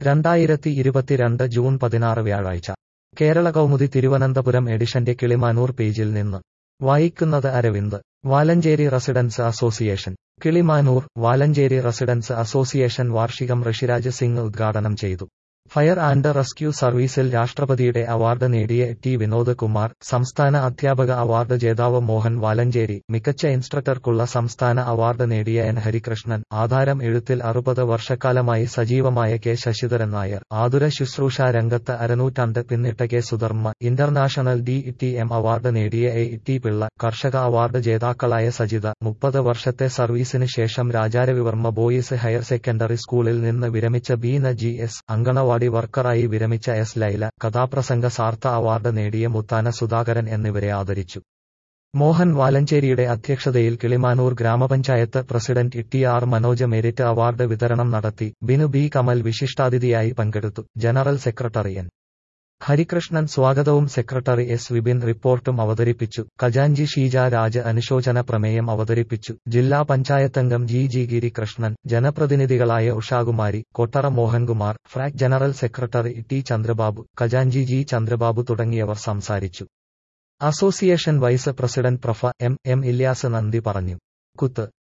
രണ്ടായിരത്തി ഇരുപത്തിരണ്ട് ജൂൺ പതിനാറ് വ്യാഴാഴ്ച കേരള കൗമുദി തിരുവനന്തപുരം എഡിഷന്റെ കിളിമാനൂർ പേജിൽ നിന്ന് വായിക്കുന്നത് Aravind Valanchery residents association Kilimanoor Valanchery residents association വാർഷികം ഋഷിരാജ് സിംഗ് ഉദ്ഘാടനം ചെയ്തു ഫയർ ആൻഡ് റെസ്ക്യൂ സർവീസിൽ രാഷ്ട്രപതിയുടെ അവാർഡ് നേടിയ ടി വിനോദ് കുമാർ സംസ്ഥാന അധ്യാപക അവാർഡ് ജേതാവ് മോഹൻ വാലഞ്ചേരി മികച്ച ഇൻസ്ട്രക്ടർക്കുള്ള സംസ്ഥാന അവാർഡ് നേടിയ എൻ ഹരികൃഷ്ണൻ ആധാരം എഴുത്തിൽ അറുപത് വർഷക്കാലമായി സജീവമായ കെ ശശിധരൻ നായർ ആതുര ശുശ്രൂഷ രംഗത്ത് അരനൂറ്റാണ്ട് പിന്നിട്ട K Sudharma international D T M award നേടിയ എ ടി പിള്ള കർഷക അവാർഡ് ജേതാക്കളായ സജിത മുപ്പത് വർഷത്തെ സർവീസിന് ശേഷം രാജാരവിവർമ്മ ബോയ്സ് ഹയർ സെക്കൻഡറി സ്കൂളിൽ നിന്ന് വിരമിച്ച ബീന ജി എസ് അങ്കണവാടി വർക്കറായി വിരമിച്ച എസ് ലൈല കഥാപ്രസംഗ സാർത്ഥ അവാർഡ് നേടിയ മുത്താന സുധാകരൻ എന്നിവരെ ആദരിച്ചു മോഹൻ വാലഞ്ചേരിയുടെ അധ്യക്ഷതയിൽ കിളിമാനൂർ ഗ്രാമപഞ്ചായത്ത് president T R Manoj merit award വിതരണം നടത്തി ബിനു ബി കമൽ വിശിഷ്ടാതിഥിയായി പങ്കെടുത്തു ജനറൽ സെക്രട്ടറി എൻ ഹരികൃഷ്ണൻ സ്വാഗതവും സെക്രട്ടറി എസ് വിപിൻ റിപ്പോർട്ടും അവതരിപ്പിച്ചു ഖജാൻജി ഷീജ രാജ് അനുശോചന പ്രമേയം അവതരിപ്പിച്ചു ജില്ലാ പഞ്ചായത്തംഗം ജി ജി ഗിരികൃഷ്ണൻ ജനപ്രതിനിധികളായ Ushakumari Kottara Mohankumar FRAC general secretary T Chandrababu ഖജാൻജി ജി ചന്ദ്രബാബു തുടങ്ങിയവർ സംസാരിച്ചു association vice president prof M M Ilyas നന്ദി പറഞ്ഞു കുത്ത്